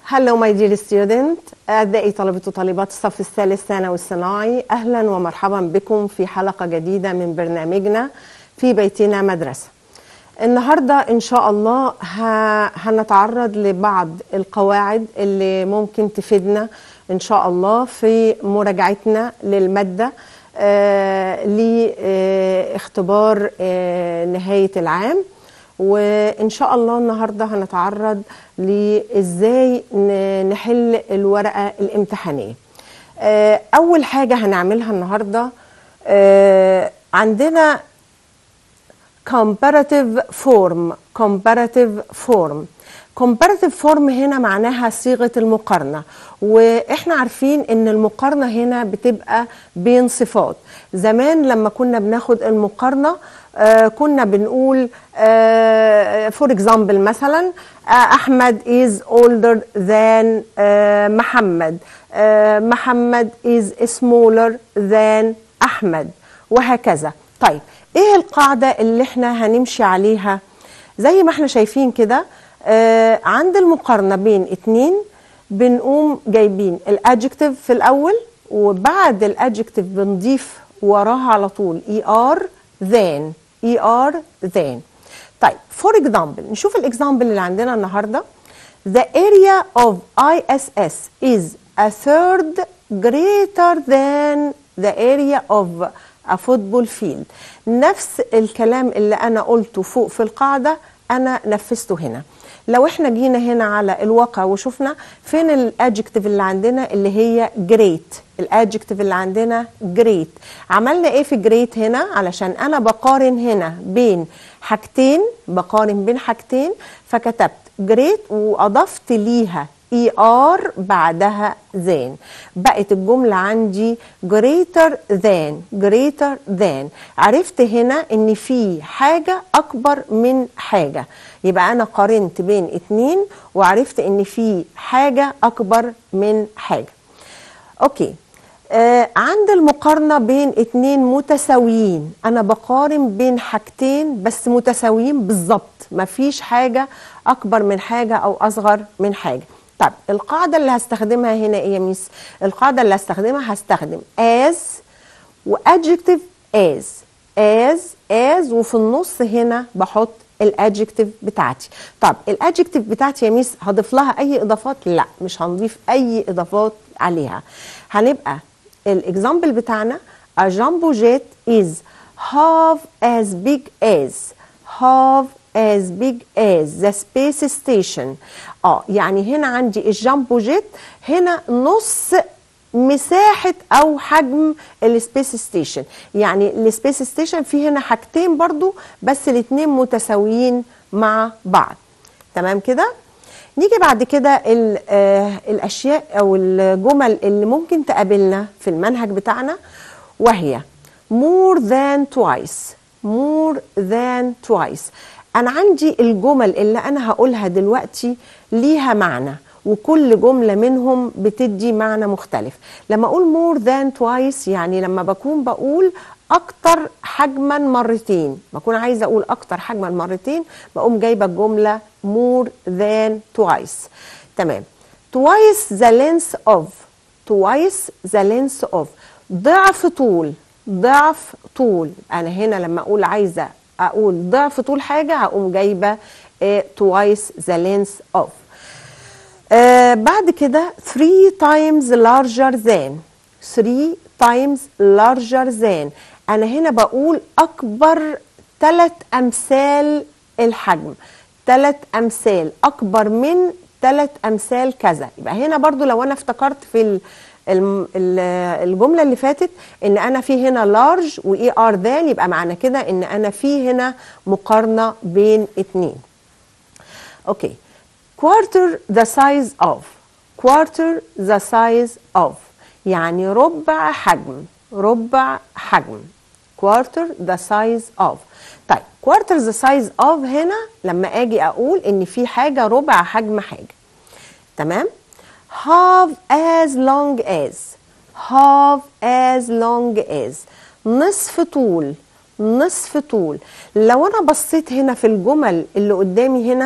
Hello my dear student أعزائي طلبة وطالبات الصف الثالث ثانوي الصناعي أهلا ومرحبا بكم في حلقة جديدة من برنامجنا في بيتنا مدرسة النهاردة إن شاء الله ه- هنتعرض لبعض القواعد اللي ممكن تفيدنا إن شاء الله في مراجعتنا للمادة آه لاختبار آه نهاية العام وان شاء الله النهارده هنتعرض لازاي ن- نحل الورقه الامتحانيه آه، اول حاجه هنعملها النهارده آه، عندنا comparative form comparative form comparative form هنا معناها صيغة المقارنة واحنا عارفين ان المقارنة هنا بتبقى بين صفات زمان لما كنا بناخد المقارنة آه كنا بنقول آه for example مثلا آه احمد is older than آه محمد آه محمد is smaller than احمد وهكذا طيب ايه القاعدة اللي احنا هنمشي عليها زي ما احنا شايفين كده آه عند المقارنة بين اتنين بنقوم جايبين الادجكتيف في الاول وبعد الادجكتيف بنضيف وراها على طول اي ار than اي ار than طيب فور اكزامبل نشوف الاكزامبل اللي عندنا النهارده The area of ISS is a third greater than the area of a football field نفس الكلام اللي أنا قلته فوق في القاعدة أنا نفذته هنا لو احنا جينا هنا على الواقع وشفنا فين الادجكتيف اللي عندنا اللي هي جريت الادجكتيف اللي عندنا جريت عملنا ايه في جريت هنا علشان انا بقارن هنا بين حاجتين بقارن بين حاجتين فكتبت جريت واضفت ليها اي ار بعدها than بقت الجملة عندي greater than greater than عرفت هنا ان في حاجة اكبر من حاجة يبقى انا قارنت بين اتنين وعرفت ان في حاجة اكبر من حاجة اوكي آه عند المقارنة بين اتنين متساويين أنا بقارن بين حاجتين بس متساويين بالظبط مفيش حاجة أكبر من حاجة أو أصغر من حاجة طب القاعدة اللي هستخدمها هنا إيه يا ميس؟ القاعدة اللي هستخدمها هستخدم as وadjective as as as وفي النص هنا بحط الادجكتيف بتاعتي طب الادجكتيف بتاعتي يا ميس هضيف لها اي اضافات لا مش هنضيف اي اضافات عليها هنبقى الاكزامبل بتاعنا a jumbo jet is half as big as half as big as the space station اه يعني هنا عندي الجامبو جيت هنا نص مساحة أو حجم السبيس ستيشن يعني السبيس ستيشن فيه هنا حاجتين برضو بس الاتنين متساويين مع بعض تمام كده نيجي بعد كده ال- آه، الأشياء أو الجمل اللي ممكن تقابلنا في المنهج بتاعنا وهي more than twice more than twice أنا عندي الجمل اللي أنا هقولها دلوقتي ليها معنى وكل جملة منهم بتدي معنى مختلف لما أقول more than twice يعني لما بكون بقول أكتر حجما مرتين بكون عايزة أقول أكتر حجما مرتين بقوم جايبة الجملة more than twice تمام twice the length of twice the length of ضعف طول ضعف طول أنا هنا لما أقول عايزة أقول ضعف طول حاجة هقوم جايبة آه، twice the length of آه بعد كده 3 times larger than 3 times larger than انا هنا بقول اكبر ثلاث امثال الحجم ثلاث امثال اكبر من ثلاث امثال كذا يبقى هنا برضو لو انا افتكرت في ال الم- ال- الجمله اللي فاتت ان انا في هنا لارج واي ار ذان يبقى معنى كده ان انا في هنا مقارنه بين اتنين اوكي quarter the size of quarter the size of يعني ربع حجم ربع حجم quarter the size of طيب quarter the size of هنا لما اجي اقول ان في حاجه ربع حجم حاجه تمام half as long as half as long as نصف طول نصف طول لو انا بصيت هنا في الجمل اللي قدامي هنا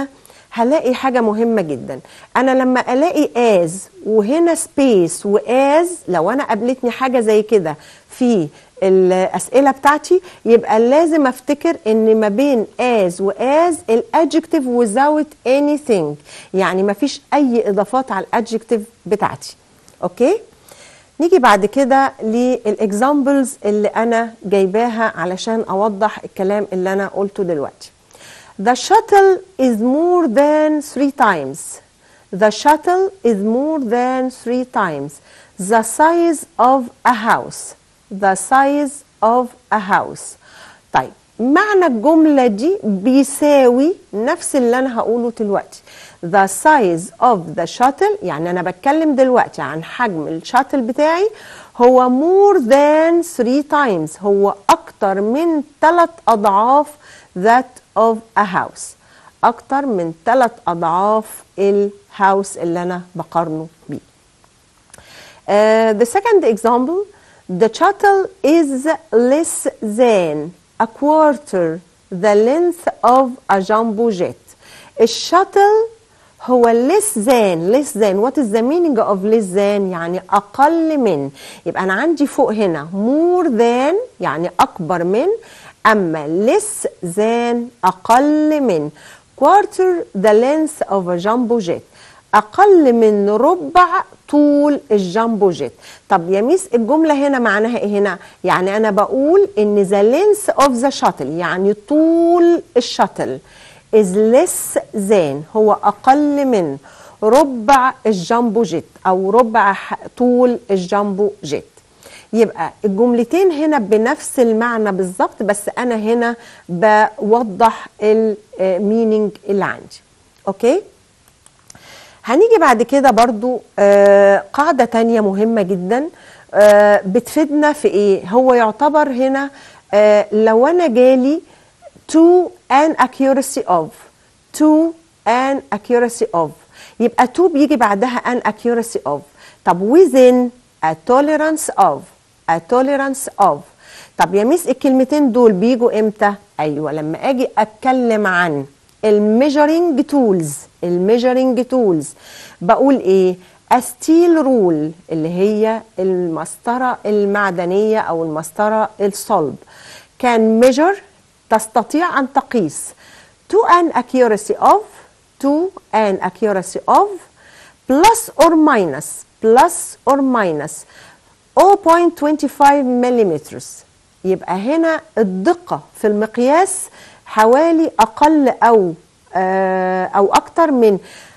هلاقي حاجة مهمة جدا أنا لما ألاقي از وهنا سبيس واز لو أنا قابلتني حاجة زي كده في الأسئلة بتاعتي يبقى لازم أفتكر إن ما بين as و as الادجكتيف without anything يعني ما فيش أي إضافات على الادجكتيف بتاعتي أوكي نيجي بعد كده للإكزامبلز اللي أنا جايباها علشان أوضح الكلام اللي أنا قلته دلوقتي The shuttle is more than three times. The shuttle is more than three times the size of a house. The size of a house. طيب معنى الجملة دي بيساوي نفس اللي أنا هقوله دلوقتي. The size of the shuttle يعني أنا بتكلم دلوقتي عن حجم الشاتل بتاعي هو more than three times هو أكتر من ثلاث أضعاف that of a house أكتر من ثلاث أضعاف الهاوس اللي أنا بقارنه بيه. Uh, the second example, the shuttle is less than a quarter the length of a jumbo jet. الشاتل هو less than less than what is the meaning of less than يعني أقل من يبقى أنا عندي فوق هنا more than يعني أكبر من أما less than أقل من quarter the length of a jumbo jet أقل من ربع طول الجامبو جيت طب يا ميس الجملة هنا معناها إيه هنا يعني أنا بقول إن the length of the shuttle يعني طول الشاتل is less than هو أقل من ربع الجامبو جيت أو ربع طول الجامبو جيت يبقى الجملتين هنا بنفس المعنى بالظبط بس انا هنا بوضح المينينج اللي عندي اوكي هنيجي بعد كده برضو آه قاعدة تانية مهمة جدا آه بتفيدنا في ايه هو يعتبر هنا آه لو انا جالي to an accuracy of to an accuracy of يبقى to بيجي بعدها an accuracy of طب within a tolerance of a tolerance of طب يا ميس الكلمتين دول بيجوا امتى ايوه لما اجي اتكلم عن الميجرنج تولز الميجرنج تولز بقول ايه ستيل رول اللي هي المسطره المعدنيه او المسطره الصلب كان ميجر تستطيع ان تقيس to an accuracy of to an accuracy of plus or minus plus or minus 0.25 ملم يبقى هنا الدقة في المقياس حوالي أقل أو أو أكتر من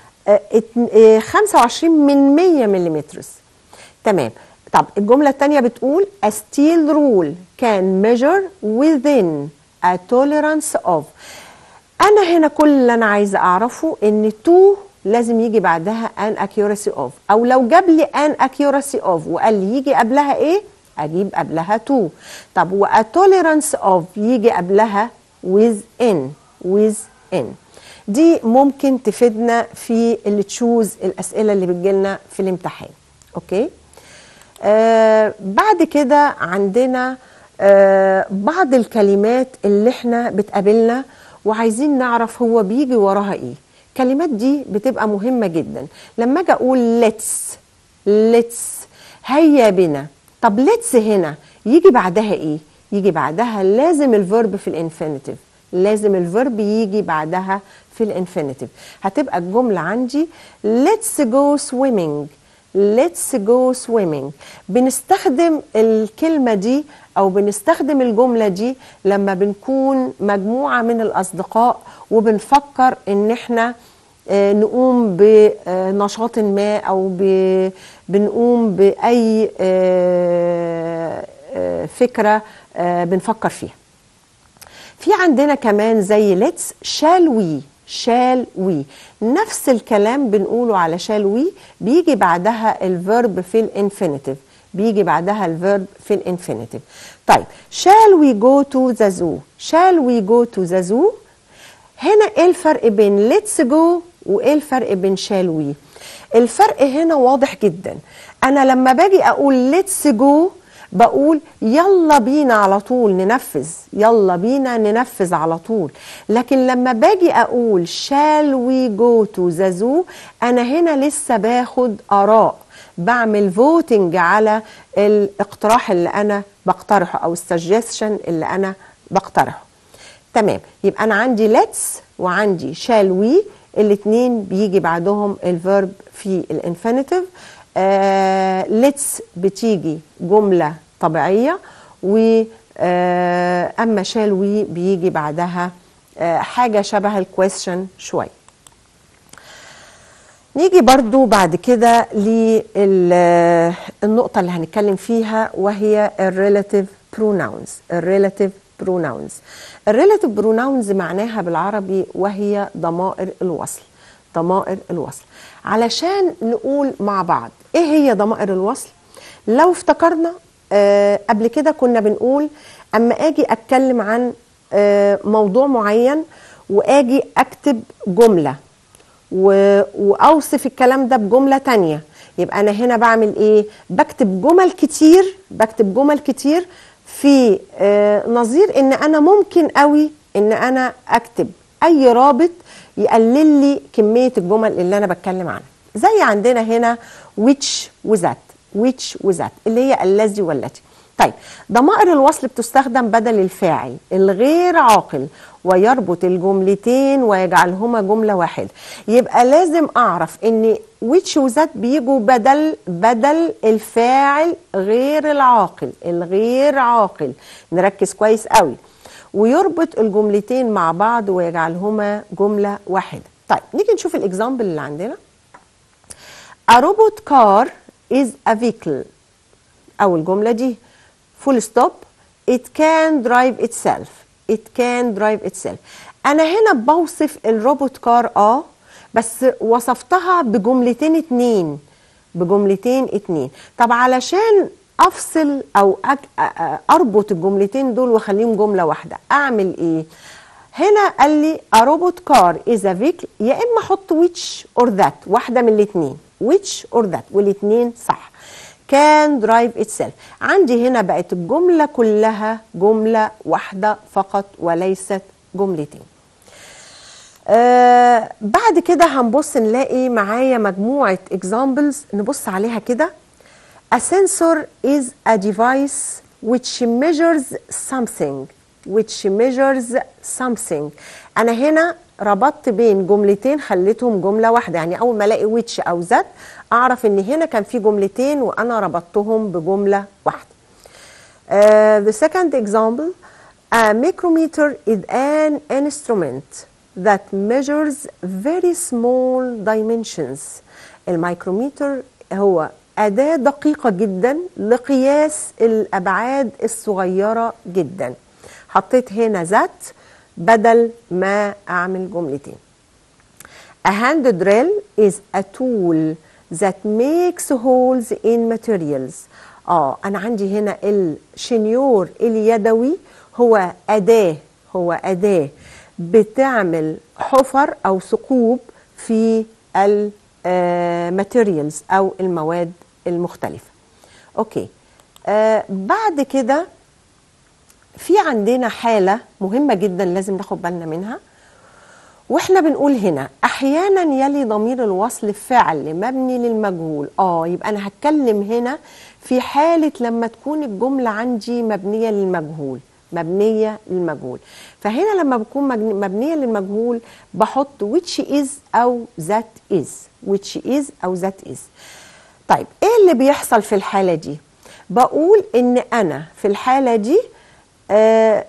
25 من 100 ملم تمام طب الجملة الثانية بتقول a steel rule can measure within a tolerance of أنا هنا كل اللي أنا عايزة أعرفه إن to لازم يجي بعدها an accuracy of او لو جاب لي an accuracy of وقال لي يجي قبلها ايه اجيب قبلها to طب و a tolerance of يجي قبلها within within دي ممكن تفيدنا في اللي تشوز الاسئله اللي بتجيلنا في الامتحان اوكي آه بعد كده عندنا آه بعض الكلمات اللي احنا بتقابلنا وعايزين نعرف هو بيجي وراها ايه الكلمات دي بتبقى مهمة جدا لما اجي اقول let's let's هيا بنا طب let's هنا يجي بعدها ايه يجي بعدها لازم الفيرب في الانفينيتيف لازم الفيرب يجي بعدها في الانفينيتيف هتبقى الجملة عندي let's go swimming let's go swimming بنستخدم الكلمة دي أو بنستخدم الجملة دي لما بنكون مجموعة من الأصدقاء وبنفكر إن إحنا نقوم بنشاط ما أو بنقوم بأي فكرة بنفكر فيها في عندنا كمان زي let's shall we shall we نفس الكلام بنقوله على shall we بيجي بعدها الفيرب في الانفينيتيف بيجي بعدها الفيرب في الانفينيتيف طيب shall we go to the zoo shall we go to the zoo هنا ايه الفرق بين let's go وايه الفرق بين shall we الفرق هنا واضح جدا انا لما باجي اقول let's go بقول يلا بينا على طول ننفذ يلا بينا ننفذ على طول لكن لما باجي اقول shall we go to the zoo انا هنا لسه باخد اراء بعمل فوتنج على الاقتراح اللي انا بقترحه او السجستشن اللي انا بقترحه تمام يبقى انا عندي let's وعندي shall we الاثنين بيجي بعدهم الفيرب في الانفينيتيف آه let's بتيجي جملة طبيعية و آه اما shall we بيجي بعدها آه حاجة شبه الكويستشن شوية نيجي برضو بعد كده للنقطة اللي هنتكلم فيها وهي الريلاتيف بروناونز الريلاتيف بروناونز الريلاتيف بروناونز معناها بالعربي وهي ضمائر الوصل ضمائر الوصل علشان نقول مع بعض ايه هي ضمائر الوصل لو افتكرنا آه قبل كده كنا بنقول اما اجي اتكلم عن آه موضوع معين واجي اكتب جمله و... واوصف الكلام ده بجمله تانية يبقى انا هنا بعمل ايه بكتب جمل كتير بكتب جمل كتير في آه نظير ان انا ممكن قوي ان انا اكتب اي رابط يقلل لي كميه الجمل اللي انا بتكلم عنها زي عندنا هنا which وذات which وذات اللي هي الذي والتي طيب ضمائر الوصل بتستخدم بدل الفاعل الغير عاقل ويربط الجملتين ويجعلهما جملة واحدة يبقى لازم أعرف إن which وذات بيجوا بدل بدل الفاعل غير العاقل الغير عاقل نركز كويس قوي ويربط الجملتين مع بعض ويجعلهما جملة واحدة طيب نيجي نشوف الإكزامبل اللي عندنا A robot car is a vehicle أول جملة دي full stop it can drive itself it can drive itself انا هنا بوصف الروبوت كار اه بس وصفتها بجملتين اتنين بجملتين اتنين طب علشان افصل او أك... اربط الجملتين دول واخليهم جمله واحده اعمل ايه هنا قال لي a robot car is a vehicle يا اما احط which or that واحده من الاثنين which or that والاثنين صح can drive itself عندي هنا بقت الجملة كلها جملة واحدة فقط وليست جملتين آه بعد كده هنبص نلاقي معايا مجموعة examples نبص عليها كده A sensor is a device which measures something which measures something أنا هنا ربطت بين جملتين خليتهم جملة واحدة يعني أول ما ألاقي which أو that أعرف إن هنا كان في جملتين وأنا ربطتهم بجملة واحدة. Uh, the second example a micrometer is an instrument that measures very small dimensions. الميكروميتر هو أداة دقيقة جدا لقياس الأبعاد الصغيرة جدا. حطيت هنا ذات بدل ما أعمل جملتين. A hand drill is a tool that makes holes in materials. اه انا عندي هنا الشنيور اليدوي هو اداه هو اداه بتعمل حفر او ثقوب في الماتيريالز او المواد المختلفه اوكي آه بعد كده في عندنا حاله مهمه جدا لازم ناخد بالنا منها واحنا بنقول هنا احيانا يلي ضمير الوصل فعل مبني للمجهول اه يبقى انا هتكلم هنا في حاله لما تكون الجمله عندي مبنيه للمجهول مبنيه للمجهول فهنا لما بكون مبنيه للمجهول بحط which is او that is which is او that is طيب ايه اللي بيحصل في الحاله دي بقول ان انا في الحاله دي آه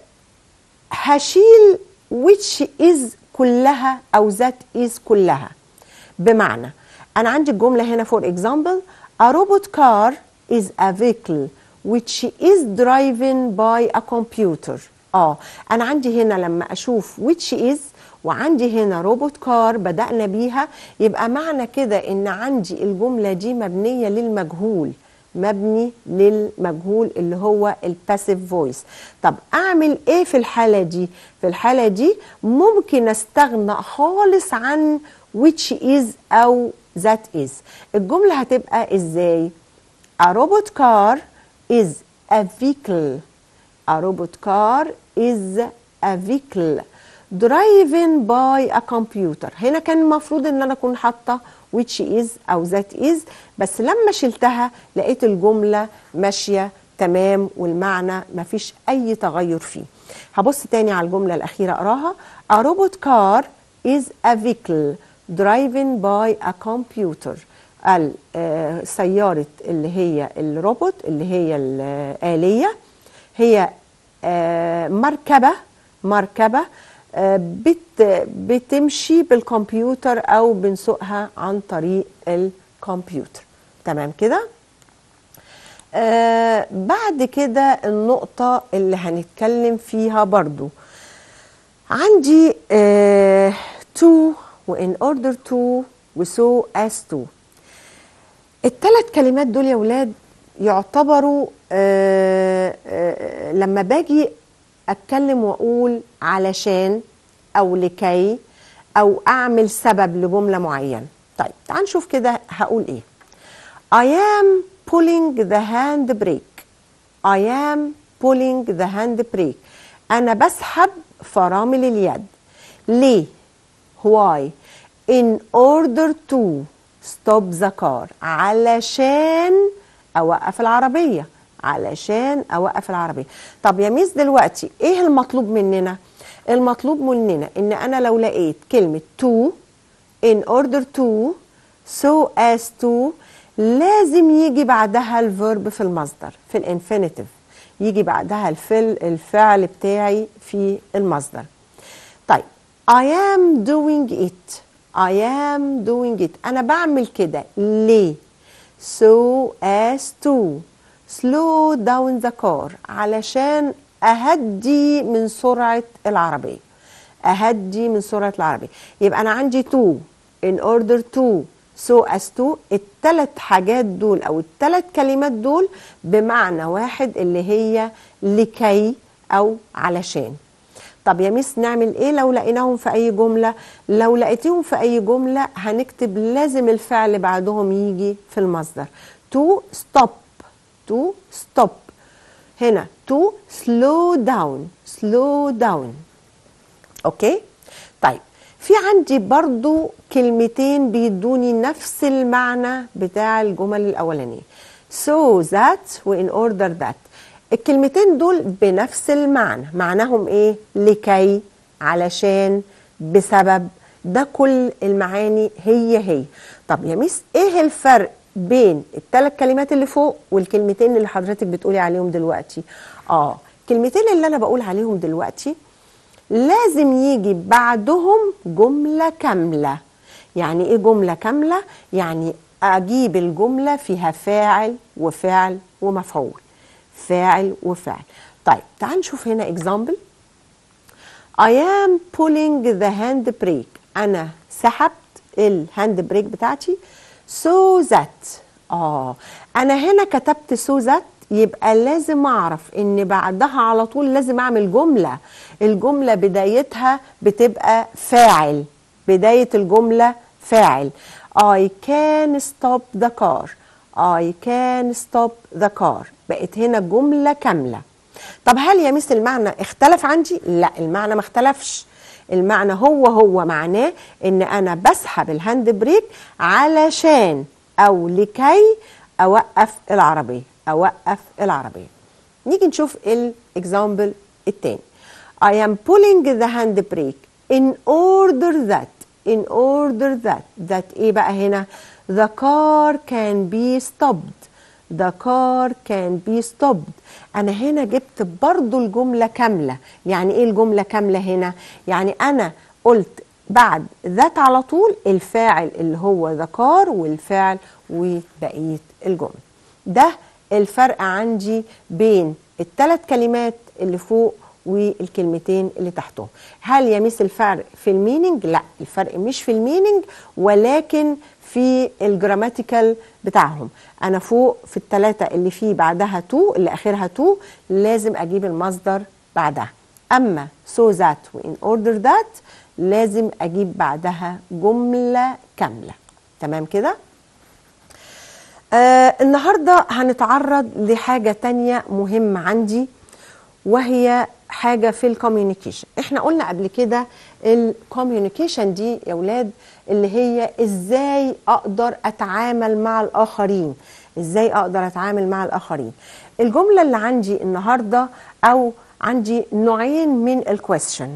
هشيل which is كلها او ذات از كلها بمعنى انا عندي الجمله هنا فور اكزامبل a robot car is a vehicle which is driven by a computer اه انا عندي هنا لما اشوف which is وعندي هنا روبوت كار بدأنا بيها يبقى معنى كده ان عندي الجملة دي مبنية للمجهول مبني للمجهول اللي هو الباسيف فويس طب اعمل ايه في الحاله دي في الحاله دي ممكن استغنى خالص عن which is او that is الجمله هتبقى ازاي a robot car is a vehicle a robot car is a vehicle driven by a computer هنا كان المفروض ان انا اكون حاطه which is او that is بس لما شلتها لقيت الجمله ماشيه تمام والمعنى مفيش اي تغير فيه هبص تاني على الجمله الاخيره اقراها a robot car is a vehicle driven by a computer ال- آه، سيارة اللي هي الروبوت اللي هي الآلية هي آه، مركبة مركبة آه، بت بتمشي بالكمبيوتر أو بنسوقها عن طريق الكمبيوتر تمام كده آه بعد كده النقطة اللي هنتكلم فيها برضو عندي آه to وإن order to وسو as to الثلاث كلمات دول يا ولاد يعتبروا آه آه لما باجي اتكلم واقول علشان او لكي او اعمل سبب لجمله معينه طيب تعال نشوف كده هقول ايه I am pulling the hand brake I am pulling the hand brake انا بسحب فرامل اليد ليه why in order to stop the car علشان اوقف العربيه علشان اوقف العربيه طب يا ميس دلوقتي ايه المطلوب مننا المطلوب مننا ان انا لو لقيت كلمه to in order to so as to لازم يجي بعدها الفيرب في المصدر في الانفينيتيف يجي بعدها الفعل الفعل بتاعي في المصدر طيب I am doing it I am doing it أنا بعمل كده ليه so as to slow down the car علشان أهدي من سرعة العربية أهدي من سرعة العربية يبقى أنا عندي to in order to so as to التلات حاجات دول أو التلات كلمات دول بمعنى واحد اللي هي لكي أو علشان طب يا ميس نعمل ايه لو لقيناهم في اي جمله لو لقيتيهم في اي جمله هنكتب لازم الفعل بعدهم يجي في المصدر to stop to stop هنا to slow down slow down اوكي طيب في عندي برضو كلمتين بيدوني نفس المعنى بتاع الجمل الاولانيه so that وin order that الكلمتين دول بنفس المعنى معناهم ايه لكي علشان بسبب ده كل المعاني هي هي طب يا ميس ايه الفرق بين الثلاث كلمات اللي فوق والكلمتين اللي حضرتك بتقولي عليهم دلوقتي اه الكلمتين اللي انا بقول عليهم دلوقتي لازم يجي بعدهم جملة كاملة يعني ايه جملة كاملة يعني اجيب الجملة فيها فاعل وفعل ومفعول فاعل وفعل طيب تعال نشوف هنا example I am pulling the hand brake أنا سحبت الهاند بريك بتاعتي so that آه أنا هنا كتبت so that يبقى لازم أعرف إن بعدها على طول لازم أعمل جملة الجملة بدايتها بتبقى فاعل بداية الجملة فاعل I can stop the car I can stop the car بقت هنا جملة كاملة طب هل يا مس المعنى اختلف عندي؟ لا المعنى ما اختلفش المعنى هو هو معناه ان انا بسحب الهاند بريك علشان او لكي اوقف العربية اوقف العربية نيجي نشوف الاكزامبل التاني I am pulling the hand brake in order that in order that that ايه بقى هنا the car can be stopped the car can be stopped انا هنا جبت برضو الجملة كاملة يعني ايه الجملة كاملة هنا يعني انا قلت بعد ذات على طول الفاعل اللي هو the car والفعل وبقية الجملة ده الفرق عندي بين الثلاث كلمات اللي فوق والكلمتين اللي تحتهم هل يمس الفرق في المينينج لا الفرق مش في المينينج ولكن في الجراماتيكال بتاعهم انا فوق في الثلاثه اللي فيه بعدها تو اللي اخرها تو لازم اجيب المصدر بعدها اما so that وان order that لازم اجيب بعدها جمله كامله تمام كده آه النهاردة هنتعرض لحاجة تانية مهمة عندي وهي حاجة في الكوميونيكيشن احنا قلنا قبل كده الكوميونيكيشن دي يا ولاد اللي هي ازاي اقدر اتعامل مع الاخرين ازاي اقدر اتعامل مع الاخرين الجملة اللي عندي النهاردة او عندي نوعين من الكويستشن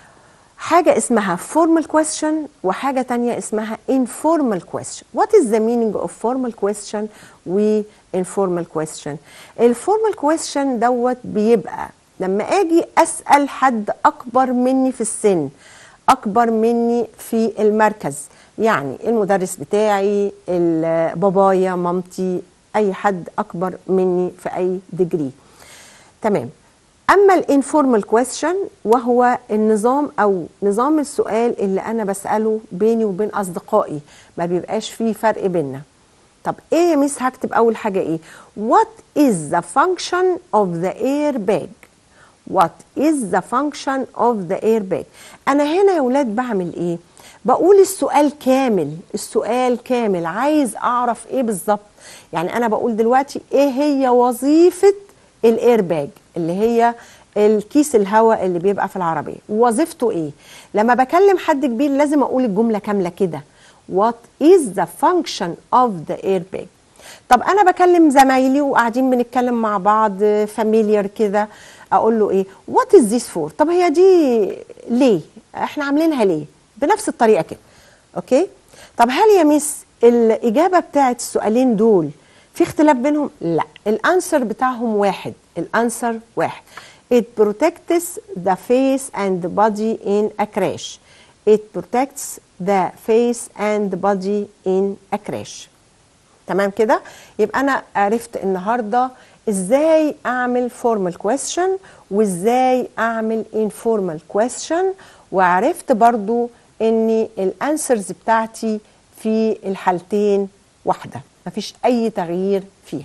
حاجة اسمها formal question وحاجة تانية اسمها informal question. What is the meaning of formal question و informal question؟ الفورمال question دوت بيبقى لما اجي اسأل حد اكبر مني في السن اكبر مني في المركز يعني المدرس بتاعي ال- بابايا مامتي اي حد اكبر مني في اي ديجري تمام اما الانفورمال كويستشن وهو النظام او نظام السؤال اللي انا بساله بيني وبين اصدقائي ما بيبقاش فيه فرق بينا طب ايه يا ميس هكتب اول حاجه ايه what is the function of the airbag what is the function of the airbag انا هنا يا ولاد بعمل ايه بقول السؤال كامل السؤال كامل عايز اعرف ايه بالظبط يعني انا بقول دلوقتي ايه هي وظيفه الايرباج اللي هي الكيس الهواء اللي بيبقى في العربيه وظيفته ايه لما بكلم حد كبير لازم اقول الجمله كامله كده what is the function of the airbag طب انا بكلم زمايلي وقاعدين بنتكلم مع بعض فاميليار كده اقول له ايه what is this for طب هي دي ليه احنا عاملينها ليه بنفس الطريقه كده اوكي طب هل يا ميس الاجابه بتاعت السؤالين دول في اختلاف بينهم لا الانسر بتاعهم واحد الانسر واحد it protects the face and the body in a crash it protects the face and the body in a crash تمام كده يبقى انا عرفت النهارده ازاي اعمل فورمال كويستشن وازاي اعمل انفورمال كويستشن وعرفت برضو ان الانسرز بتاعتي في الحالتين واحده مفيش اي تغيير فيها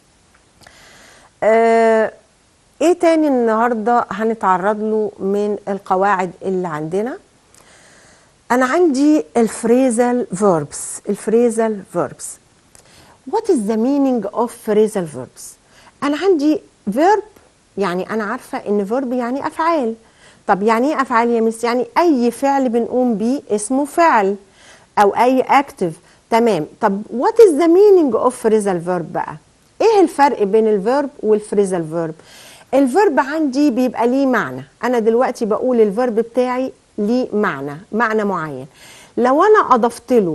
آه ايه تاني النهارده هنتعرض له من القواعد اللي عندنا انا عندي الفريزال فيربس الفريزال فيربس What is the meaning of phrasal verbs انا عندي verb يعني انا عارفه ان verb يعني افعال طب يعني ايه افعال يا مس يعني اي فعل بنقوم بيه اسمه فعل او اي active تمام طب what is the meaning of phrasal verb بقى ايه الفرق بين الفيرب والفريزال فيرب الفيرب عندي بيبقى ليه معنى انا دلوقتي بقول الفيرب بتاعي ليه معنى معنى معين لو انا اضفت له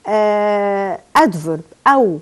ادفرب او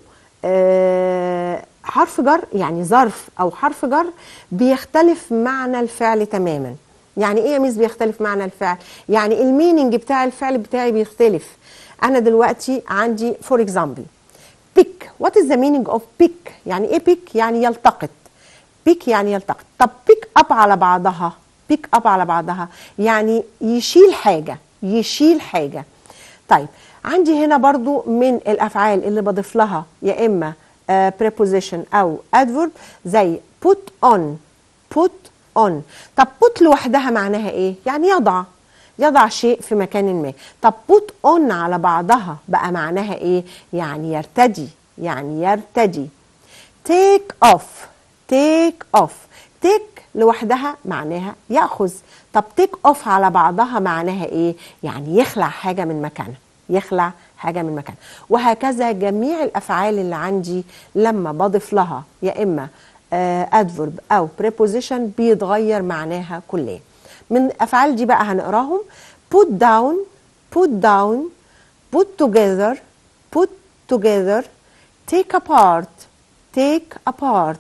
آه حرف جر يعني ظرف او حرف جر بيختلف معنى الفعل تماما يعني ايه يا ميس بيختلف معنى الفعل يعني الميننج بتاع الفعل بتاعي بيختلف انا دلوقتي عندي فور اكزامبل بيك وات از ذا مينينج اوف بيك يعني ايه بيك يعني يلتقط بيك يعني يلتقط طب بيك اب على بعضها بيك اب على بعضها يعني يشيل حاجه يشيل حاجه طيب عندي هنا برضو من الافعال اللي بضيف لها يا اما uh, preposition او adverb زي put on put on طب put لوحدها معناها ايه يعني يضع يضع شيء في مكان ما طب put on على بعضها بقى معناها ايه يعني يرتدي يعني يرتدي take off take off take لوحدها معناها ياخذ طب take off على بعضها معناها ايه يعني يخلع حاجه من مكانها يخلع حاجه من مكانها وهكذا جميع الافعال اللي عندي لما بضيف لها يا اما ادفرب او preposition بيتغير معناها كليا من الافعال دي بقى هنقراهم put down put down put together put together take apart take apart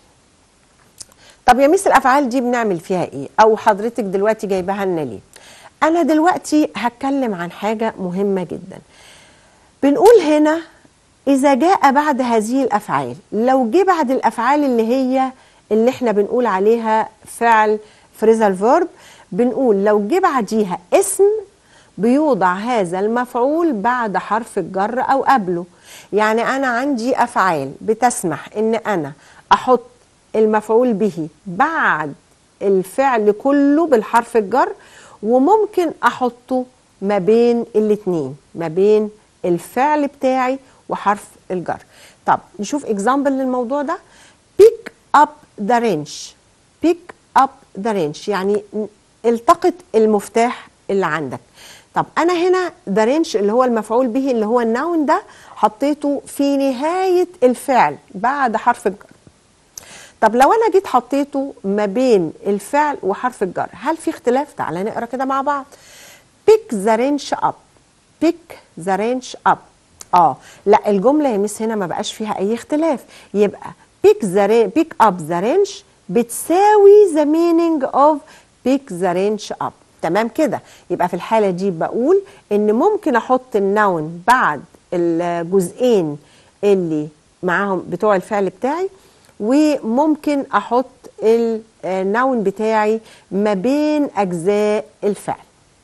طب يا ميس الافعال دي بنعمل فيها ايه او حضرتك دلوقتي جايباها لنا ليه انا دلوقتي هتكلم عن حاجه مهمه جدا بنقول هنا اذا جاء بعد هذه الافعال لو جه بعد الافعال اللي هي اللي احنا بنقول عليها فعل فريزال فيرب بنقول لو جه بعديها اسم بيوضع هذا المفعول بعد حرف الجر او قبله يعني انا عندي افعال بتسمح ان انا احط المفعول به بعد الفعل كله بالحرف الجر وممكن احطه ما بين الاتنين ما بين الفعل بتاعي وحرف الجر طب نشوف اكزامبل للموضوع ده pick up the wrench pick up the wrench يعني التقط المفتاح اللي عندك طب انا هنا the wrench اللي هو المفعول به اللي هو النون ده حطيته في نهايه الفعل بعد حرف الجر طب لو انا جيت حطيته ما بين الفعل وحرف الجر هل في اختلاف تعالى نقرا كده مع بعض pick the wrench up pick the wrench up اه لا الجمله يا مس هنا ما بقاش فيها اي اختلاف يبقى pick the pick up the wrench بتساوي the meaning of pick the wrench up تمام كده يبقى في الحاله دي بقول ان ممكن احط النون بعد الجزئين اللي معاهم بتوع الفعل بتاعي وممكن احط النون بتاعي ما بين اجزاء الفعل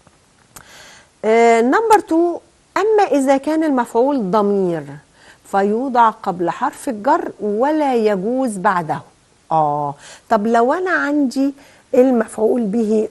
نمبر 2 اما اذا كان المفعول ضمير فيوضع قبل حرف الجر ولا يجوز بعده اه طب لو انا عندي المفعول به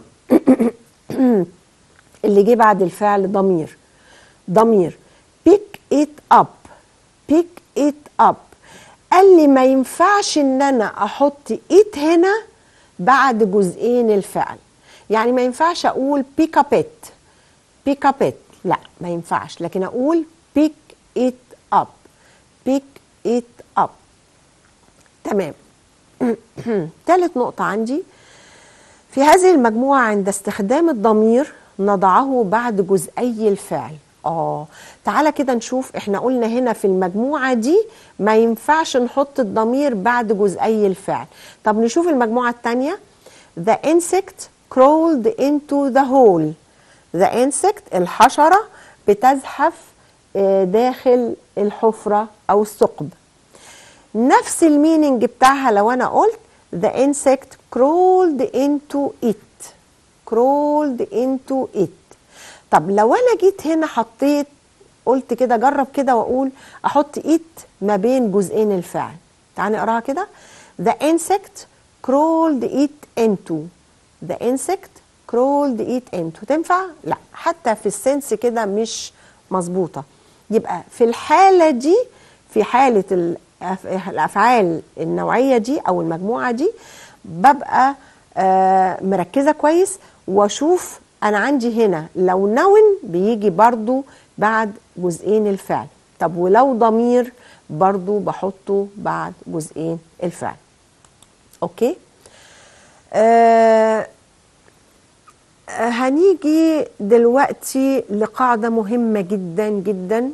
اللي جه بعد الفعل ضمير ضمير pick it up pick it up قال لي ما ينفعش ان انا احط it هنا بعد جزئين الفعل يعني ما ينفعش اقول pick up it pick up it لا ما ينفعش لكن اقول pick it up pick it up تمام ثالث نقطة عندي في هذه المجموعة عند استخدام الضمير نضعه بعد جزئي الفعل اه تعالى كده نشوف احنا قلنا هنا في المجموعة دي ما ينفعش نحط الضمير بعد جزئي الفعل طب نشوف المجموعة التانية the insect crawled into the hole the insect الحشرة بتزحف داخل الحفرة أو الثقب نفس الميننج بتاعها لو أنا قلت the insect crawled into it crawled into it طب لو أنا جيت هنا حطيت قلت كده جرب كده وأقول أحط it ما بين جزئين الفعل تعالى نقراها كده the insect crawled it into the insect crawled it into تنفع؟ لا حتى في السنس كده مش مظبوطة يبقى في الحالة دي في حالة الأفعال النوعية دي أو المجموعة دي ببقى آه مركزة كويس واشوف أنا عندي هنا لو نون بيجي برضو بعد جزئين الفعل طب ولو ضمير برضو بحطه بعد جزئين الفعل أوكي آه هنيجي دلوقتي لقاعدة مهمة جدا جدا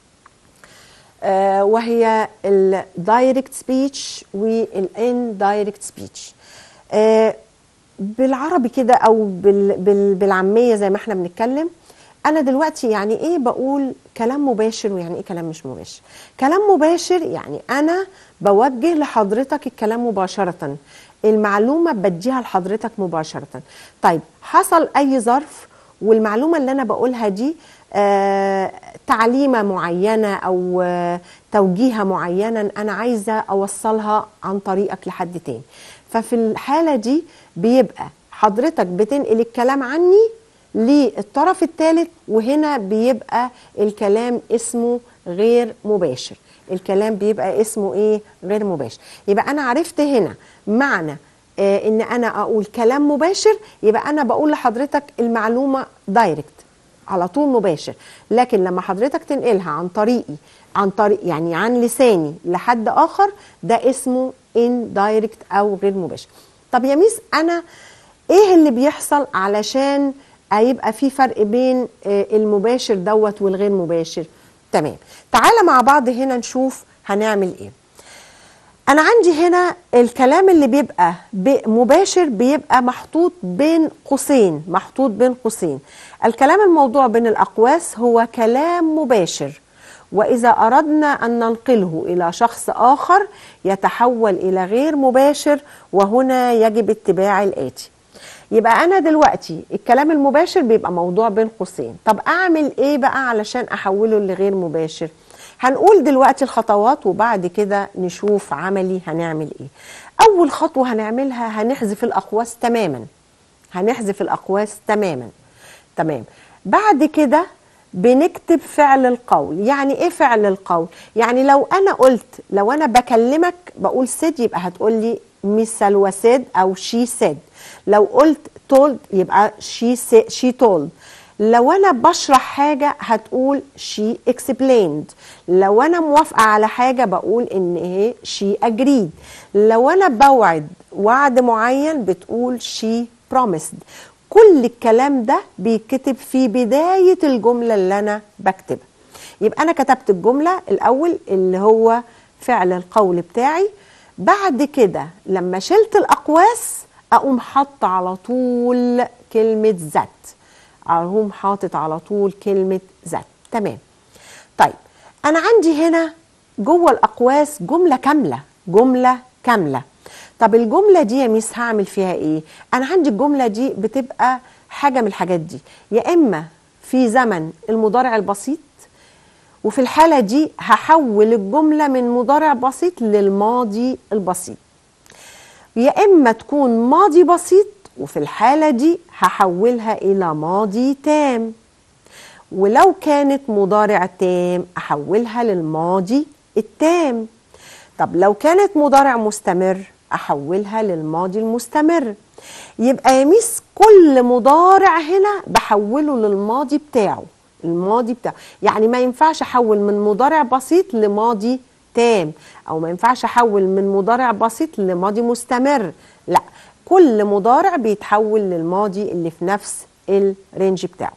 آه وهي الدايركت سبيتش والاندايركت سبيتش آه بالعربي كده او بال بال بالعاميه زي ما احنا بنتكلم انا دلوقتي يعني ايه بقول كلام مباشر ويعني ايه كلام مش مباشر كلام مباشر يعني انا بوجه لحضرتك الكلام مباشره المعلومه بديها لحضرتك مباشره طيب حصل اي ظرف والمعلومه اللي انا بقولها دي آه تعليمه معينه او آه توجيهه معينه انا عايزه اوصلها عن طريقك لحد تاني ففي الحاله دي بيبقى حضرتك بتنقل الكلام عني للطرف الثالث وهنا بيبقى الكلام اسمه غير مباشر الكلام بيبقى اسمه ايه غير مباشر يبقى انا عرفت هنا معنى آه ان انا اقول كلام مباشر يبقى انا بقول لحضرتك المعلومه دايركت على طول مباشر لكن لما حضرتك تنقلها عن طريقي عن طريق يعني عن لساني لحد اخر ده اسمه اندايركت او غير مباشر طب يا ميس انا ايه اللي بيحصل علشان هيبقى في فرق بين المباشر دوت والغير مباشر تمام تعالى مع بعض هنا نشوف هنعمل ايه انا عندي هنا الكلام اللي بيبقى مباشر بيبقى محطوط بين قوسين محطوط بين قوسين الكلام الموضوع بين الاقواس هو كلام مباشر واذا اردنا ان ننقله الى شخص اخر يتحول الى غير مباشر وهنا يجب اتباع الاتي يبقى انا دلوقتي الكلام المباشر بيبقى موضوع بين قوسين طب اعمل ايه بقى علشان احوله لغير مباشر هنقول دلوقتي الخطوات وبعد كده نشوف عملي هنعمل ايه اول خطوه هنعملها هنحذف الاقواس تماما هنحذف الاقواس تماما تمام بعد كده بنكتب فعل القول يعني ايه فعل القول يعني لو انا قلت لو انا بكلمك بقول سيد يبقى هتقول لي ميس سلوى سيد او شي سيد لو قلت تولد يبقى شي شي تولد لو انا بشرح حاجه هتقول شي explained لو انا موافقه على حاجه بقول ان ايه شي agreed لو انا بوعد وعد معين بتقول شي promised كل الكلام ده بيتكتب في بدايه الجمله اللي انا بكتبها يبقى انا كتبت الجمله الاول اللي هو فعل القول بتاعي بعد كده لما شلت الاقواس اقوم حاطه على طول كلمه ذات اقوم حاطط على طول كلمه ذات تمام طيب انا عندي هنا جوه الاقواس جمله كامله جمله كامله طب الجمله دي يا ميس هعمل فيها ايه انا عندي الجمله دي بتبقى حاجه من الحاجات دي يا اما في زمن المضارع البسيط وفي الحاله دي هحول الجمله من مضارع بسيط للماضي البسيط يا اما تكون ماضي بسيط وفي الحاله دي هحولها الى ماضي تام ولو كانت مضارع تام احولها للماضي التام طب لو كانت مضارع مستمر احولها للماضي المستمر يبقى يا ميس كل مضارع هنا بحوله للماضي بتاعه الماضي بتاعه يعني ما ينفعش احول من مضارع بسيط لماضي تام او ما ينفعش احول من مضارع بسيط لماضي مستمر لا كل مضارع بيتحول للماضي اللي في نفس الرينج بتاعه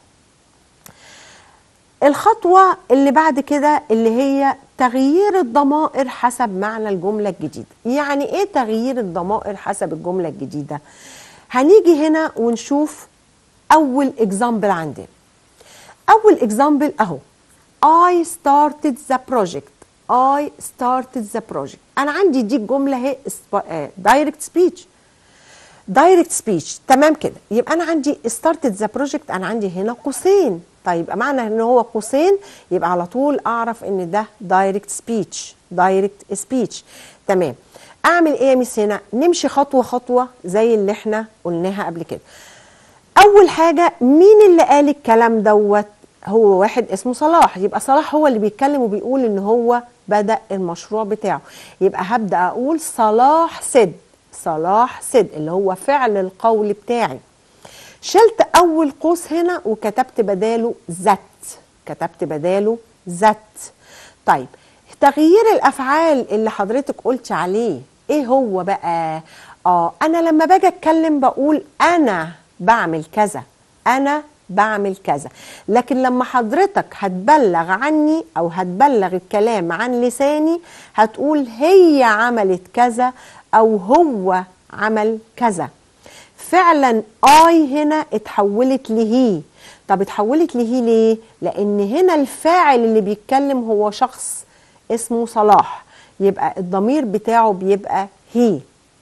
الخطوة اللي بعد كده اللي هي تغيير الضمائر حسب معنى الجملة الجديدة يعني ايه تغيير الضمائر حسب الجملة الجديدة هنيجي هنا ونشوف اول اكزامبل عندنا اول اكزامبل اهو I started the project I started the project انا عندي دي الجملة هي دايركت سبيتش دايركت سبيتش تمام كده يبقى انا عندي ستارتد ذا بروجكت انا عندي هنا قوسين طيب يبقى معنى ان هو قوسين يبقى على طول اعرف ان ده دايركت سبيتش دايركت سبيتش تمام اعمل ايه يا ميس هنا نمشي خطوه خطوه زي اللي احنا قلناها قبل كده اول حاجه مين اللي قال الكلام دوت هو واحد اسمه صلاح يبقى صلاح هو اللي بيتكلم وبيقول ان هو بدا المشروع بتاعه يبقى هبدا اقول صلاح سد صلاح سد اللي هو فعل القول بتاعي شلت اول قوس هنا وكتبت بداله ذات كتبت بداله ذات طيب تغيير الافعال اللي حضرتك قلت عليه ايه هو بقى اه انا لما باجي اتكلم بقول انا بعمل كذا انا بعمل كذا لكن لما حضرتك هتبلغ عني او هتبلغ الكلام عن لساني هتقول هي عملت كذا او هو عمل كذا فعلا اي هنا اتحولت لهي طب اتحولت لهي ليه لان هنا الفاعل اللي بيتكلم هو شخص اسمه صلاح يبقى الضمير بتاعه بيبقى هي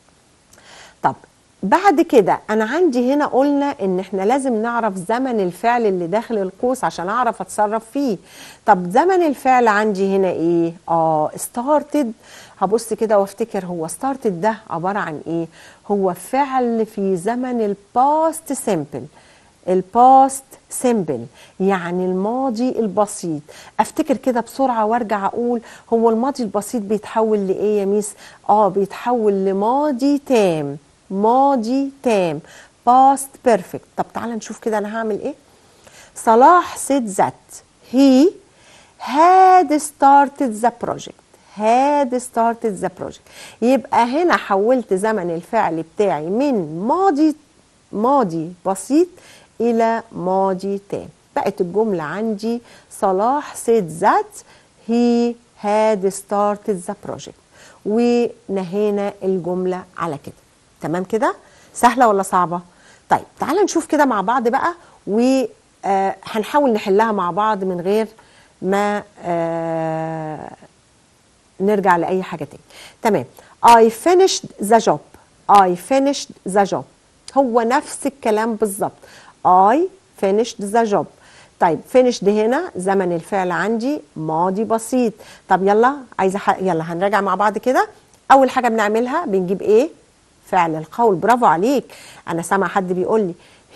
طب بعد كده انا عندي هنا قلنا ان احنا لازم نعرف زمن الفعل اللي داخل القوس عشان اعرف اتصرف فيه طب زمن الفعل عندي هنا ايه اه started هبص كده وافتكر هو started ده عبارة عن ايه هو فعل في زمن الباست سيمبل الباست سيمبل يعني الماضي البسيط افتكر كده بسرعه وارجع اقول هو الماضي البسيط بيتحول لايه يا ميس اه بيتحول لماضي تام ماضي تام past perfect طب تعالى نشوف كده انا هعمل ايه صلاح said that he had started the project had started the project يبقى هنا حولت زمن الفعل بتاعي من ماضي ماضي بسيط الى ماضي تام بقت الجملة عندي صلاح said that he had started the project ونهينا الجملة على كده تمام كده سهلة ولا صعبة طيب تعال نشوف كده مع بعض بقى وهنحاول نحلها مع بعض من غير ما آه نرجع لأي حاجة تاني تمام I finished the job I finished the job هو نفس الكلام بالظبط I finished the job طيب finished هنا زمن الفعل عندي ماضي بسيط طب يلا عايزه ح... يلا هنراجع مع بعض كده اول حاجه بنعملها بنجيب ايه فعل القول برافو عليك انا سامع حد بيقول لي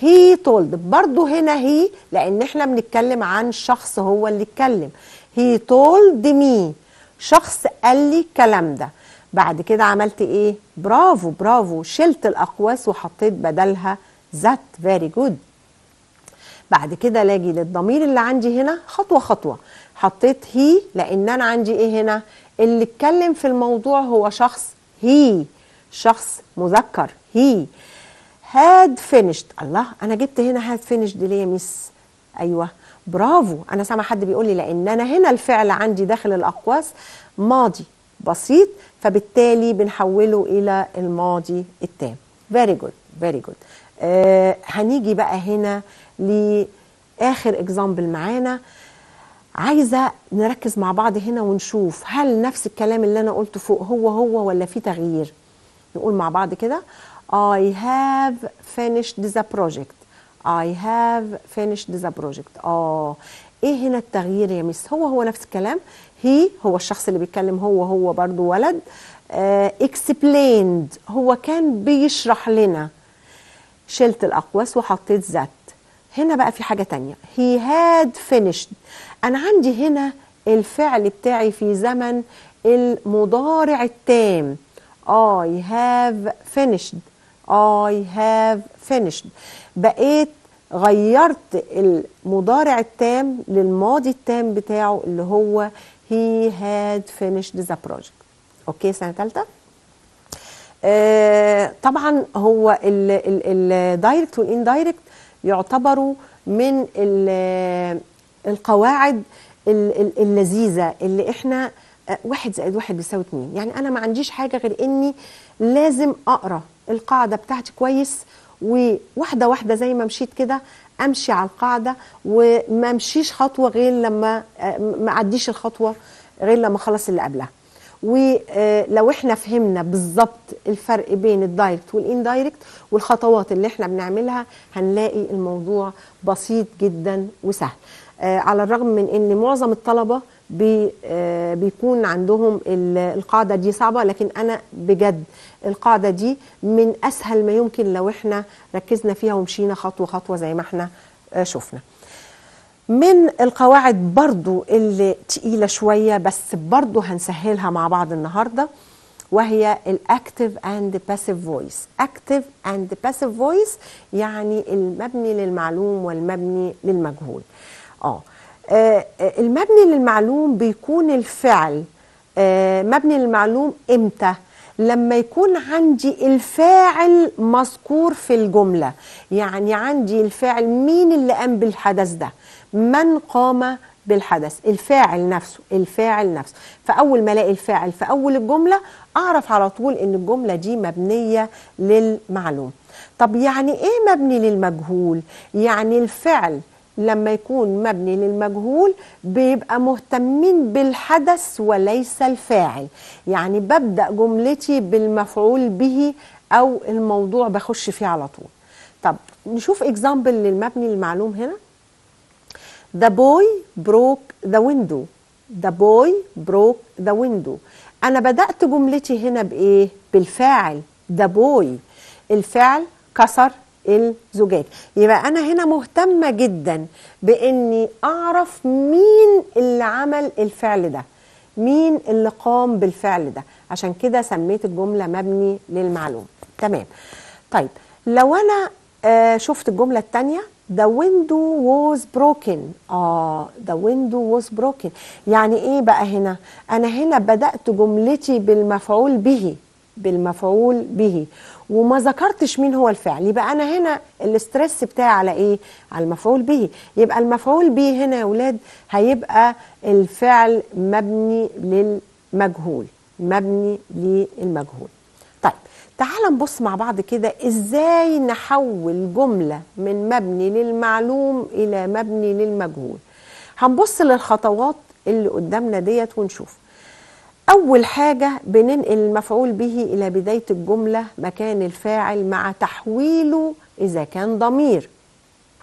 he told برضو هنا هي لان احنا بنتكلم عن شخص هو اللي اتكلم he told me شخص قال لي الكلام ده بعد كده عملت ايه برافو برافو شلت الاقواس وحطيت بدلها ذات فيري جود بعد كده لاجي للضمير اللي عندي هنا خطوه خطوه حطيت هي لان انا عندي ايه هنا اللي اتكلم في الموضوع هو شخص هي شخص مذكر هي هاد فينيشد الله انا جبت هنا هاد فينيشد ليه يا ميس ايوه برافو انا سامع حد بيقول لي لان انا هنا الفعل عندي داخل الاقواس ماضي بسيط فبالتالي بنحوله الى الماضي التام فيري جود فيري جود هنيجي بقى هنا لاخر اكزامبل معانا عايزه نركز مع بعض هنا ونشوف هل نفس الكلام اللي انا قلته فوق هو هو ولا في تغيير نقول مع بعض كده I have finished the project I have finished the project اه ايه هنا التغيير يا مس هو هو نفس الكلام هي هو الشخص اللي بيتكلم هو هو برضو ولد آه explained هو كان بيشرح لنا شلت الاقواس وحطيت ذات هنا بقى في حاجة تانية he had finished أنا عندي هنا الفعل بتاعي في زمن المضارع التام I have finished I have finished بقيت غيرت المضارع التام للماضي التام بتاعه اللي هو he had finished the project اوكي سنة ثالثة آه طبعا هو الدايركت والاندايركت يعتبروا من القواعد اللذيذة اللي احنا واحد زائد واحد بيساوي اتنين يعني انا ما عنديش حاجة غير اني لازم اقرا القاعدة بتاعتي كويس وواحدة واحدة زي ما مشيت كده امشي على القاعدة وما امشيش خطوة غير لما ما اعديش الخطوة غير لما اخلص اللي قبلها ولو احنا فهمنا بالظبط الفرق بين الدايركت والاندايركت والخطوات اللي احنا بنعملها هنلاقي الموضوع بسيط جدا وسهل على الرغم من ان معظم الطلبه بي بيكون عندهم القاعده دي صعبه لكن انا بجد القاعده دي من اسهل ما يمكن لو احنا ركزنا فيها ومشينا خطوه خطوه زي ما احنا شفنا من القواعد برضو اللي تقيلة شوية بس برضو هنسهلها مع بعض النهاردة وهي الاكتف اند باسيف فويس اكتف اند باسيف فويس يعني المبني للمعلوم والمبني للمجهول اه آه المبني للمعلوم بيكون الفعل آه مبني للمعلوم امتى لما يكون عندي الفاعل مذكور في الجملة يعني عندي الفاعل مين اللي قام بالحدث ده من قام بالحدث الفاعل نفسه الفاعل نفسه فاول ما الاقي الفاعل في اول الجمله اعرف على طول ان الجمله دي مبنيه للمعلوم طب يعني ايه مبني للمجهول يعني الفعل لما يكون مبني للمجهول بيبقى مهتمين بالحدث وليس الفاعل يعني ببدا جملتي بالمفعول به او الموضوع بخش فيه على طول طب نشوف اكزامبل للمبني للمعلوم هنا The boy broke the window. The boy broke the window. أنا بدأت جملتي هنا بإيه؟ بالفاعل the boy. الفعل كسر الزجاج. يبقى أنا هنا مهتمة جدا بإني أعرف مين اللي عمل الفعل ده. مين اللي قام بالفعل ده. عشان كده سميت الجملة مبني للمعلوم. تمام. طيب لو أنا آه شفت الجملة الثانية The window was broken. آه the window was broken. يعني إيه بقى هنا؟ أنا هنا بدأت جملتي بالمفعول به بالمفعول به وما ذكرتش مين هو الفعل يبقى أنا هنا الاسترس بتاعي على إيه؟ على المفعول به يبقى المفعول به هنا يا ولاد هيبقى الفعل مبني للمجهول مبني للمجهول طيب تعال نبص مع بعض كده ازاي نحول جملة من مبني للمعلوم الى مبني للمجهول هنبص للخطوات اللي قدامنا ديت ونشوف اول حاجة بننقل المفعول به الى بداية الجملة مكان الفاعل مع تحويله اذا كان ضمير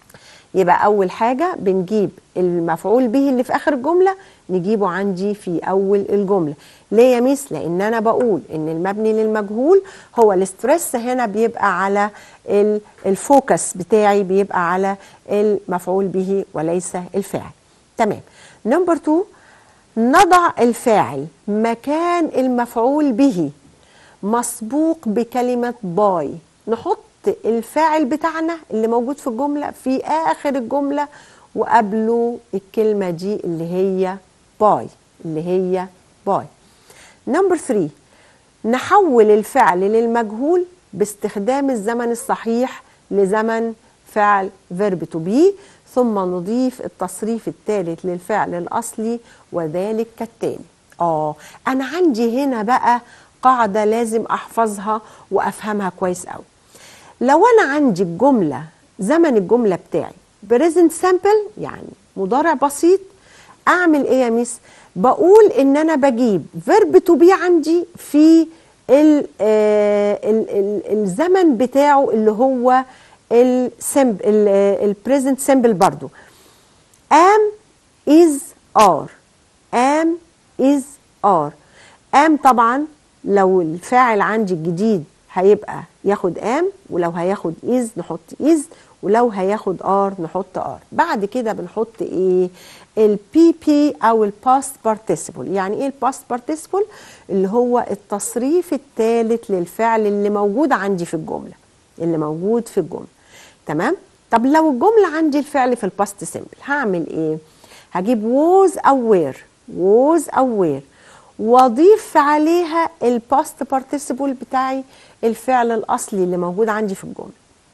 يبقى اول حاجه بنجيب المفعول به اللي في اخر الجمله نجيبه عندي في اول الجمله ليه يا ميس لان انا بقول ان المبني للمجهول هو الاسترس هنا بيبقى على ال- الفوكس بتاعي بيبقى على المفعول به وليس الفاعل تمام نمبر 2 نضع الفاعل مكان المفعول به مسبوق بكلمة باي نحط الفاعل بتاعنا اللي موجود في الجملة في آخر الجملة وقبله الكلمة دي اللي هي باي اللي هي باي نمبر 3 نحول الفعل للمجهول باستخدام الزمن الصحيح لزمن فعل verb to be ثم نضيف التصريف الثالث للفعل الأصلي وذلك كالتالي آه أنا عندي هنا بقى قاعدة لازم أحفظها وأفهمها كويس أوي لو أنا عندي الجملة زمن الجملة بتاعي present simple يعني مضارع بسيط أعمل إيه يا ميس؟ بقول إن أنا بجيب verb to be عندي في ال آه ال ال الزمن بتاعه اللي هو السمب البريزنت سمبل برضو am is are am is are am طبعا لو الفاعل عندي الجديد هيبقى ياخد am ولو هياخد is نحط is ولو هياخد are نحط are بعد كده بنحط ايه البي بي او الباست participle يعني ايه الباست participle اللي هو التصريف الثالث للفعل اللي موجود عندي في الجمله اللي موجود في الجمله تمام طب لو الجمله عندي الفعل في الباست سيمبل هعمل ايه هجيب was او were was او were واضيف عليها الباست participle بتاعي الفعل الاصلي اللي موجود عندي في الجمله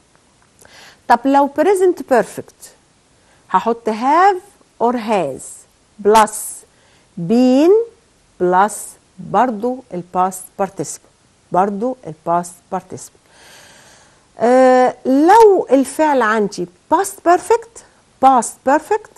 طب لو present perfect هحط have or has plus been plus برضو الباست participle برضو الباست participle آه لو الفعل عندي past perfect past perfect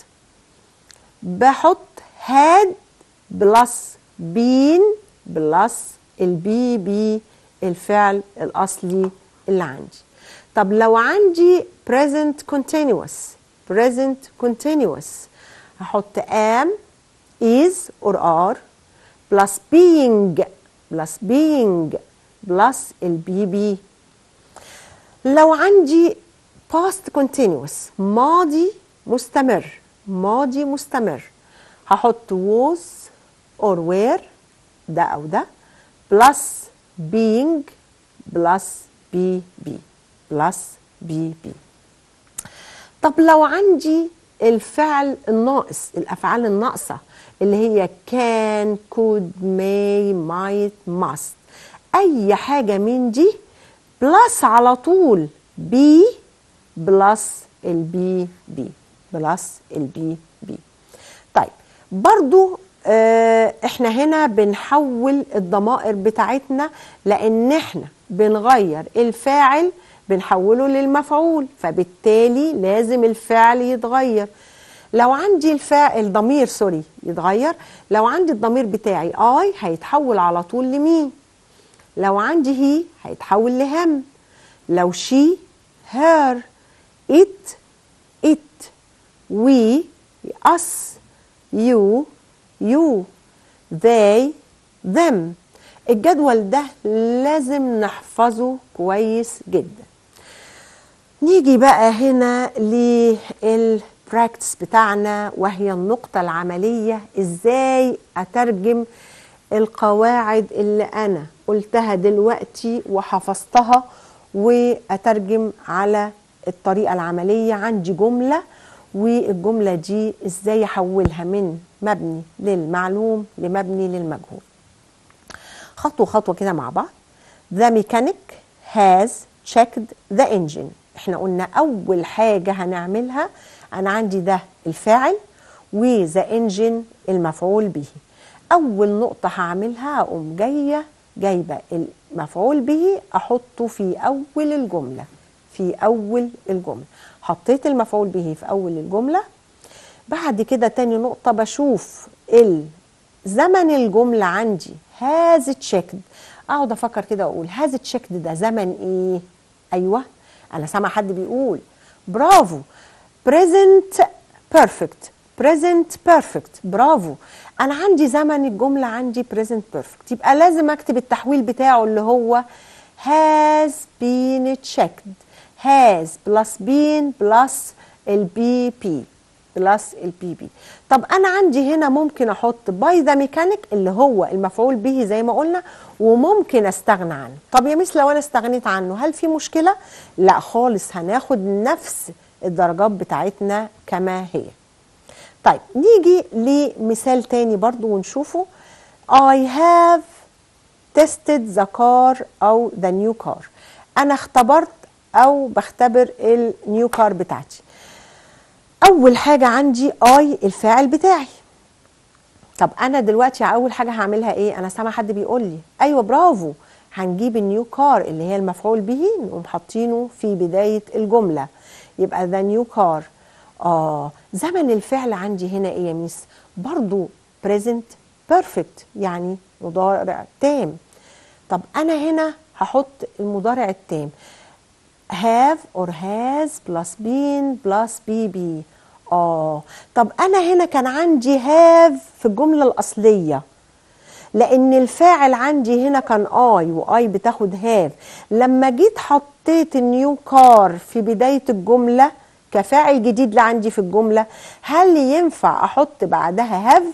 بحط had plus been plus البي بي الفعل الأصلي اللي عندي طب لو عندي present continuous present continuous هحط am is or are plus being plus being plus البي بي لو عندي past continuous ماضي مستمر ماضي مستمر هحط was or were ده أو ده plus being plus be be plus be be طب لو عندي الفعل الناقص الأفعال الناقصة اللي هي can could may might must أي حاجة من دي بلس على طول بي بلس البي بي بلس البي بي طيب برضو آه احنا هنا بنحول الضمائر بتاعتنا لان احنا بنغير الفاعل بنحوله للمفعول فبالتالي لازم الفعل يتغير لو عندي الفاعل الضمير سوري يتغير لو عندي الضمير بتاعي اي هيتحول على طول لمين لو عندي هي هيتحول لهم لو شي her it it we us you you they them الجدول ده لازم نحفظه كويس جدا نيجي بقى هنا للبراكتس بتاعنا وهي النقطة العملية ازاي اترجم القواعد اللي انا قلتها دلوقتي وحفظتها واترجم على الطريقة العملية عندي جملة والجملة دي ازاي احولها من مبني للمعلوم لمبني للمجهول خطوة خطوة كده مع بعض The mechanic has checked the engine احنا قلنا اول حاجة هنعملها انا عندي ده الفاعل وذا انجن المفعول به اول نقطة هعملها هقوم جاية جايبة المفعول به احطه في اول الجملة في اول الجملة حطيت المفعول به في اول الجملة بعد كده تاني نقطة بشوف زمن الجملة عندي هاز تشيكد اقعد افكر كده واقول هاز تشيكد ده زمن ايه ايوه انا سامع حد بيقول برافو present perfect present perfect برافو انا عندي زمن الجمله عندي present perfect يبقى لازم اكتب التحويل بتاعه اللي هو has been checked has plus been plus البي بي بلس البي بي طب انا عندي هنا ممكن احط باي ذا ميكانيك اللي هو المفعول به زي ما قلنا وممكن استغنى عنه طب يا مس لو انا استغنيت عنه هل في مشكله لا خالص هناخد نفس الدرجات بتاعتنا كما هي طيب نيجي لمثال تاني برضو ونشوفه I have tested the car أو the new car أنا اختبرت أو بختبر النيو كار بتاعتي أول حاجة عندي I الفاعل بتاعي طب أنا دلوقتي أول حاجة هعملها إيه؟ أنا سامع حد بيقول لي أيوه برافو هنجيب النيو كار اللي هي المفعول به نقوم حاطينه في بداية الجملة يبقى ذا نيو كار اه زمن الفعل عندي هنا ايه يا ميس برضو present perfect يعني مضارع تام طب انا هنا هحط المضارع التام have or has plus been plus be be اه طب انا هنا كان عندي have في الجمله الاصليه لان الفاعل عندي هنا كان اي واي بتاخد هاف لما جيت حطيت النيو كار في بدايه الجمله كفاعل جديد اللي عندي في الجمله هل ينفع احط بعدها هاف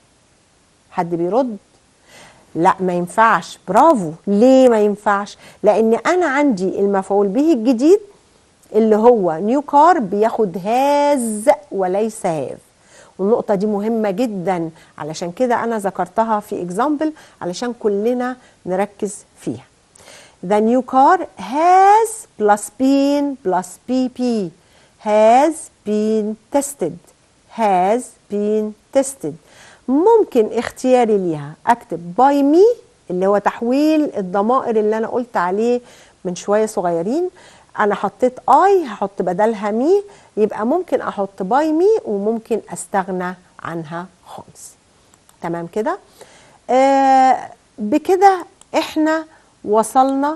حد بيرد لا ما ينفعش برافو ليه ما ينفعش لان انا عندي المفعول به الجديد اللي هو نيو كار بياخد هاز وليس هاف والنقطة دي مهمة جدا علشان كده أنا ذكرتها في اكزامبل علشان كلنا نركز فيها. The new car has plus been plus PP has been tested has been tested ممكن اختياري ليها اكتب by me اللي هو تحويل الضمائر اللي انا قلت عليه من شويه صغيرين انا حطيت اي هحط بدلها مي يبقى ممكن احط باي مي وممكن استغنى عنها خالص تمام كده آه بكده احنا وصلنا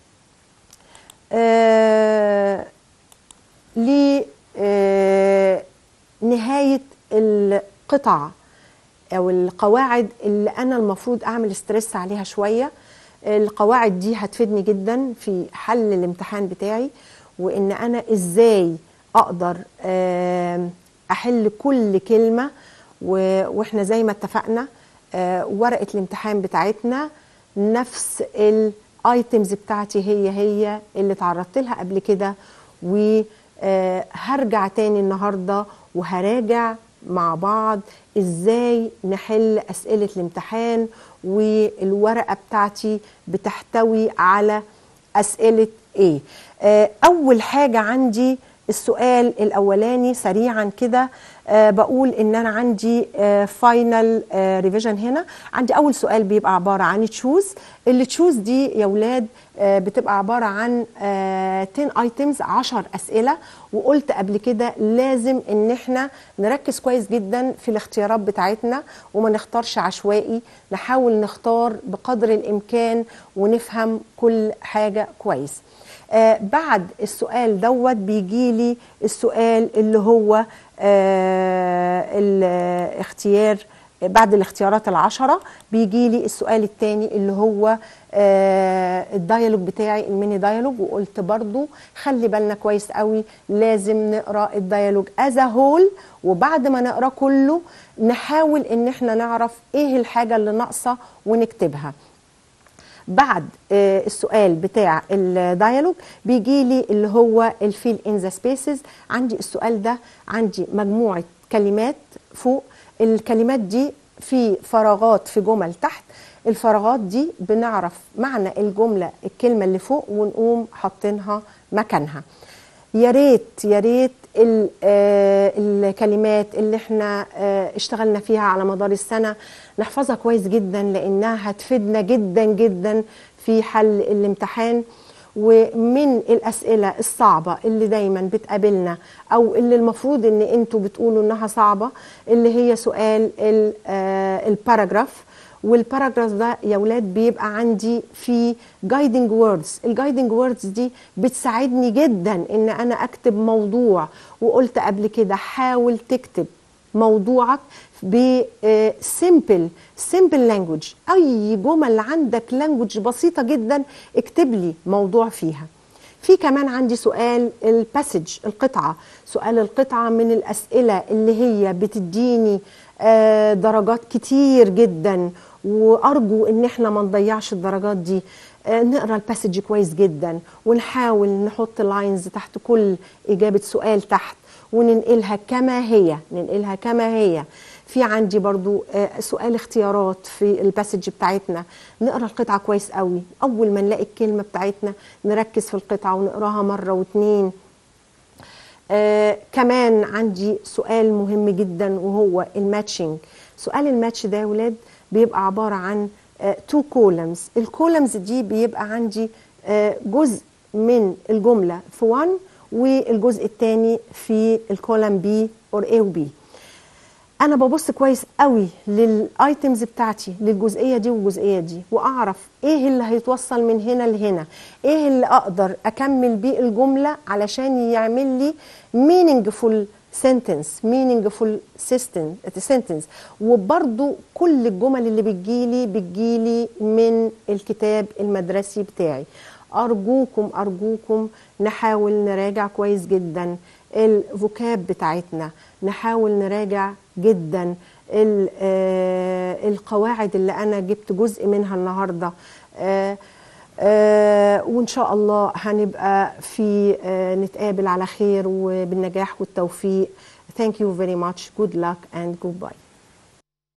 آه لنهايه القطع او القواعد اللي انا المفروض اعمل ستريس عليها شويه القواعد دي هتفيدني جدا في حل الامتحان بتاعي وان انا ازاي اقدر احل كل كلمه واحنا زي ما اتفقنا ورقه الامتحان بتاعتنا نفس الايتمز بتاعتي هي هي اللي تعرضت لها قبل كده وهرجع تاني النهارده وهراجع مع بعض ازاي نحل اسئله الامتحان والورقه بتاعتي بتحتوي على اسئله ايه آه اول حاجه عندي السؤال الاولاني سريعا كده آه بقول ان انا عندي فاينل آه ريفيجن هنا عندي اول سؤال بيبقى عباره عن تشوز اللي تشوز دي يا ولاد آه بتبقى عباره عن 10 ايتمز 10 اسئله وقلت قبل كده لازم ان احنا نركز كويس جدا في الاختيارات بتاعتنا وما نختارش عشوائي نحاول نختار بقدر الامكان ونفهم كل حاجه كويس آه بعد السؤال دوت بيجي لي السؤال اللي هو آه الاختيار بعد الاختيارات العشرة بيجي لي السؤال الثاني اللي هو آه الديالوج بتاعي الميني ديالوج وقلت برضو خلي بالنا كويس قوي لازم نقرا الديالوج از هول وبعد ما نقرا كله نحاول ان احنا نعرف ايه الحاجه اللي ناقصه ونكتبها بعد السؤال بتاع الديالوج بيجي لي اللي هو الفيل ان ذا سبيسز عندي السؤال ده عندي مجموعه كلمات فوق الكلمات دي في فراغات في جمل تحت الفراغات دي بنعرف معنى الجمله الكلمه اللي فوق ونقوم حاطينها مكانها يا ريت يا ريت الكلمات اللي احنا اشتغلنا فيها على مدار السنه نحفظها كويس جدا لانها هتفيدنا جدا جدا في حل الامتحان ومن الاسئله الصعبه اللي دايما بتقابلنا او اللي المفروض ان انتوا بتقولوا انها صعبه اللي هي سؤال الباراجراف والباراجراف ده يا ولاد بيبقى عندي في جايدنج ووردز الجايدنج ووردز دي بتساعدني جدا ان انا اكتب موضوع وقلت قبل كده حاول تكتب موضوعك بسيمبل سيمبل لانجوج اي جمل عندك لانجوج بسيطه جدا اكتب لي موضوع فيها في كمان عندي سؤال الباسج القطعه سؤال القطعه من الاسئله اللي هي بتديني آه، درجات كتير جدا وارجو ان احنا ما نضيعش الدرجات دي آه، نقرا الباسج كويس جدا ونحاول نحط لاينز تحت كل اجابه سؤال تحت وننقلها كما هي ننقلها كما هي في عندي برضو آه، سؤال اختيارات في الباسج بتاعتنا نقرا القطعه كويس قوي اول ما نلاقي الكلمه بتاعتنا نركز في القطعه ونقراها مره واتنين آه كمان عندي سؤال مهم جدا وهو الماتشنج سؤال الماتش ده يا ولاد بيبقى عبارة عن تو كولمز الكولمز دي بيبقى عندي آه جزء من الجملة في 1 والجزء الثاني في الكولم بي اور A و B انا ببص كويس قوي للايتمز بتاعتي للجزئيه دي والجزئيه دي واعرف ايه اللي هيتوصل من هنا لهنا ايه اللي اقدر اكمل بيه الجمله علشان يعمل لي meaningful sentence meaningful system- sentence وبرضو كل الجمل اللي بتجيلي بتجيلي من الكتاب المدرسي بتاعي ارجوكم ارجوكم نحاول نراجع كويس جدا الفوكاب بتاعتنا نحاول نراجع جدا ال- آه، القواعد اللي انا جبت جزء منها النهارده آه، آه، وان شاء الله هنبقى في آه، نتقابل على خير وبالنجاح والتوفيق Thank you very much. Good luck and goodbye.